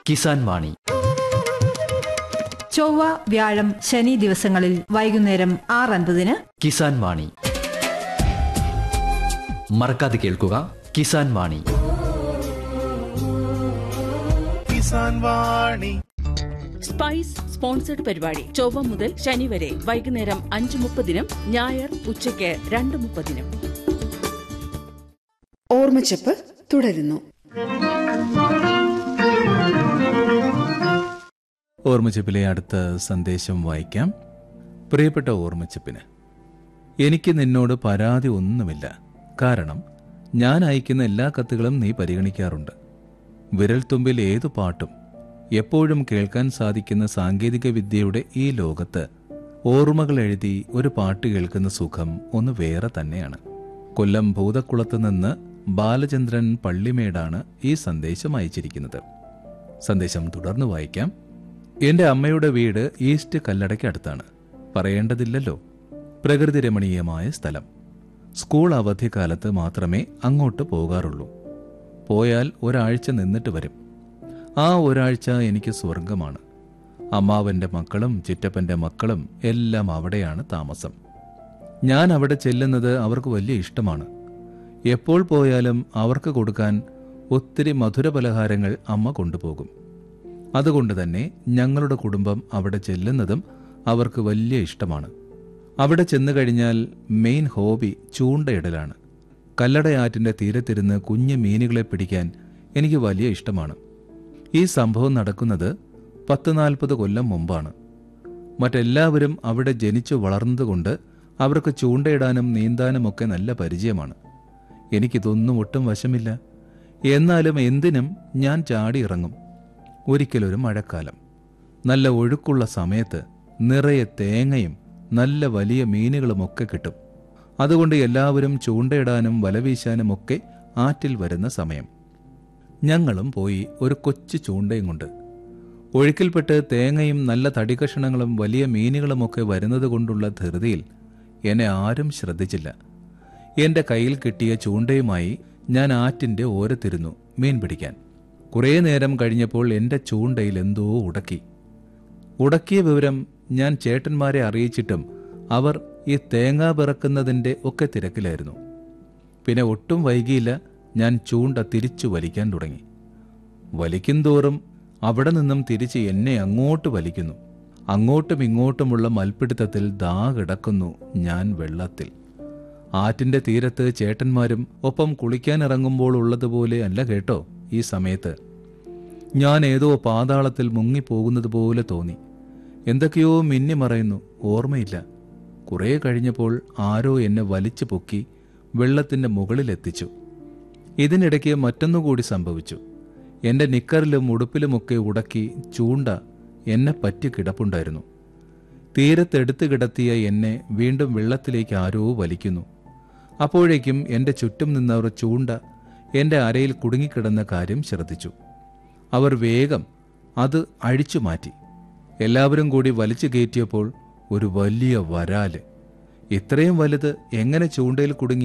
കിസാൻ വാണി ചൊവ്വ വ്യാഴം ശനി ദിവസങ്ങളിൽ വൈകുന്നേരം ആറ് അൻപതിന് കിസാൻ വാണി മറക്കാതെ കേൾക്കുക കിസാൻ വാണി കിസാൻ വാണി സ്പൈസ് സ്പോൺസർഡ് പരിപാടി ചൊവ്വ മുതൽ ശനി വരെ വൈകുന്നേരം അഞ്ച് മുപ്പതിനും ഞായർ ഉച്ചയ്ക്ക് രണ്ട് മുപ്പതിനും ഓർമ്മച്ചപ്പ് തുടരുന്നു ഓർമ്മച്ചപ്പിലെ അടുത്ത സന്ദേശം വായിക്കാം പ്രിയപ്പെട്ട ഓർമ്മച്ചപ്പിന് എനിക്ക് നിന്നോട് പരാതി ഒന്നുമില്ല കാരണം ഞാൻ അയക്കുന്ന എല്ലാ കത്തുകളും നീ പരിഗണിക്കാറുണ്ട് വിരൽത്തുമ്പിൽ ഏതു പാട്ടും എപ്പോഴും കേൾക്കാൻ സാധിക്കുന്ന സാങ്കേതിക വിദ്യയുടെ ഈ ലോകത്ത് ഓർമ്മകൾ എഴുതി ഒരു പാട്ട് കേൾക്കുന്ന സുഖം ഒന്ന് വേറെ തന്നെയാണ് കൊല്ലം ഭൂതക്കുളത്ത് നിന്ന് ബാലചന്ദ്രൻ പള്ളിമേടാണ് ഈ സന്ദേശം അയച്ചിരിക്കുന്നത് സന്ദേശം തുടർന്ന് വായിക്കാം എന്റെ അമ്മയുടെ വീട് ഈസ്റ്റ് കല്ലടയ്ക്കടുത്താണ് പറയേണ്ടതില്ലല്ലോ പ്രകൃതി രമണീയമായ സ്ഥലം സ്കൂൾ അവധിക്കാലത്ത് മാത്രമേ അങ്ങോട്ട് പോകാറുള്ളൂ പോയാൽ ഒരാഴ്ച നിന്നിട്ട് വരും ആ ഒരാഴ്ച എനിക്ക് സ്വർഗമാണ് അമ്മാവന്റെ മക്കളും ചിറ്റപ്പന്റെ മക്കളും എല്ലാം അവിടെയാണ് താമസം ഞാൻ അവിടെ ചെല്ലുന്നത് അവർക്ക് വലിയ ഇഷ്ടമാണ് എപ്പോൾ പോയാലും അവർക്ക് കൊടുക്കാൻ ഒത്തിരി മധുരപലഹാരങ്ങൾ അമ്മ കൊണ്ടുപോകും അതുകൊണ്ട് തന്നെ ഞങ്ങളുടെ കുടുംബം അവിടെ ചെല്ലുന്നതും അവർക്ക് വലിയ ഇഷ്ടമാണ് അവിടെ ചെന്നു കഴിഞ്ഞാൽ മെയിൻ ഹോബി ചൂണ്ടയിടലാണ് കല്ലടയാറ്റിന്റെ തീരത്തിരുന്ന് കുഞ്ഞു മീനുകളെ പിടിക്കാൻ എനിക്ക് വലിയ ഇഷ്ടമാണ് ഈ സംഭവം നടക്കുന്നത് പത്ത് നാൽപ്പത് കൊല്ലം മുമ്പാണ് മറ്റെല്ലാവരും അവിടെ ജനിച്ചു വളർന്നതുകൊണ്ട് അവർക്ക് ചൂണ്ടയിടാനും നീന്താനും ഒക്കെ നല്ല പരിചയമാണ് എനിക്കിതൊന്നും ഒട്ടും വശമില്ല എന്നാലും എന്തിനും ഞാൻ ചാടിയിറങ്ങും ഒരിക്കലൊരു മഴക്കാലം നല്ല ഒഴുക്കുള്ള സമയത്ത് നിറയെ തേങ്ങയും നല്ല വലിയ മീനുകളുമൊക്കെ കിട്ടും അതുകൊണ്ട് എല്ലാവരും ചൂണ്ടയിടാനും വലവീശാനും ഒക്കെ ആറ്റിൽ വരുന്ന സമയം ഞങ്ങളും പോയി ഒരു കൊച്ചു ചൂണ്ടയും കൊണ്ട് ഒഴുക്കിൽപ്പെട്ട് തേങ്ങയും നല്ല തടികഷണങ്ങളും വലിയ മീനുകളുമൊക്കെ വരുന്നത് കൊണ്ടുള്ള ധൃതിയിൽ എന്നെ ആരും ശ്രദ്ധിച്ചില്ല എന്റെ കയ്യിൽ കിട്ടിയ ചൂണ്ടയുമായി ഞാൻ ആറ്റിന്റെ ഓരത്തിരുന്നു മീൻ പിടിക്കാൻ കുറേ നേരം കഴിഞ്ഞപ്പോൾ എന്റെ ചൂണ്ടയിൽ എന്തോ ഉടക്കി ഉടക്കിയ വിവരം ഞാൻ ചേട്ടന്മാരെ അറിയിച്ചിട്ടും അവർ ഈ തേങ്ങ പിറക്കുന്നതിന്റെ ഒക്കെ തിരക്കിലായിരുന്നു പിന്നെ ഒട്ടും വൈകിയില്ല ഞാൻ ചൂണ്ട തിരിച്ചു വലിക്കാൻ തുടങ്ങി വലിക്കും തോറും അവിടെ നിന്നും തിരിച്ച് എന്നെ അങ്ങോട്ട് വലിക്കുന്നു അങ്ങോട്ടും ഇങ്ങോട്ടുമുള്ള മൽപ്പിടുത്തത്തിൽ ദാ കിടക്കുന്നു ഞാൻ വെള്ളത്തിൽ ആറ്റിന്റെ തീരത്ത് ചേട്ടന്മാരും ഒപ്പം കുളിക്കാനിറങ്ങുമ്പോൾ ഉള്ളതുപോലെ അല്ല കേട്ടോ ഈ സമയത്ത് ഞാൻ ഏതോ പാതാളത്തിൽ മുങ്ങിപ്പോകുന്നത് പോലെ തോന്നി എന്തൊക്കെയോ മിന്നിമറയുന്നു ഓർമ്മയില്ല കുറേ കഴിഞ്ഞപ്പോൾ ആരോ എന്നെ വലിച്ചു പൊക്കി വെള്ളത്തിന്റെ മുകളിലെത്തിച്ചു ഇതിനിടയ്ക്ക് മറ്റൊന്നുകൂടി സംഭവിച്ചു എന്റെ നിക്കറിലും ഉടുപ്പിലുമൊക്കെ ഉടക്കി ചൂണ്ട എന്നെ പറ്റി കിടപ്പുണ്ടായിരുന്നു തീരത്തെടുത്തു കിടത്തിയ എന്നെ വീണ്ടും വെള്ളത്തിലേക്ക് ആരോ വലിക്കുന്നു അപ്പോഴേക്കും എന്റെ ചുറ്റും നിന്നവർ ചൂണ്ട എന്റെ അരയിൽ കുടുങ്ങിക്കിടന്ന കാര്യം ശ്രദ്ധിച്ചു അവർ വേഗം അത് അഴിച്ചു മാറ്റി എല്ലാവരും കൂടി വലിച്ചു കയറ്റിയപ്പോൾ ഒരു വലിയ വരാല് ഇത്രയും വലുത് എങ്ങനെ ചൂണ്ടയിൽ കുടുങ്ങി